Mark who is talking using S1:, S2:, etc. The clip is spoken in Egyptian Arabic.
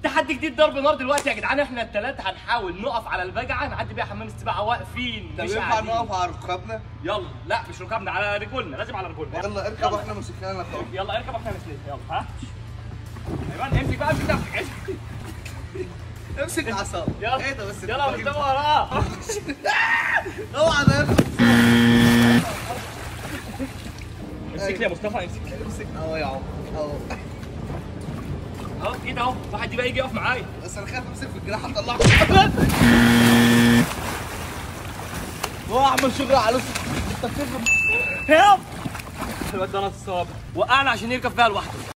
S1: تحدي جديد ضرب نار دلوقتي يا جدعان احنا الثلاثه هنحاول نقف على البجعه نعدي بيها حمام السباحه واقفين
S2: طب
S1: مش
S2: ينفع
S1: قاعدين
S2: نقف على ركابنا؟
S1: يلا لا مش ركبنا على رجولنا لازم على رجولنا
S2: يلا اركب واحنا ماسكين لك اهو
S1: يلا اركب احنا مثلين يلا ها ايوان امسك بقى امسك نفسك امسك
S2: امسك عصا
S1: يلا
S2: ايه ده بس
S1: يلا مش وراه
S2: اوعى ده يرفع
S1: امسك لي يا مصطفى امسك
S2: امسك اهو يا عم اهو
S1: اهو كده اهو واحد يبقى يجي يقف معايا
S2: بس انا خايف امسك في الجناح اطلعه هو اعمل شغل على
S1: هيب الواد ده نصاب وقعنا عشان يركب فيها لوحده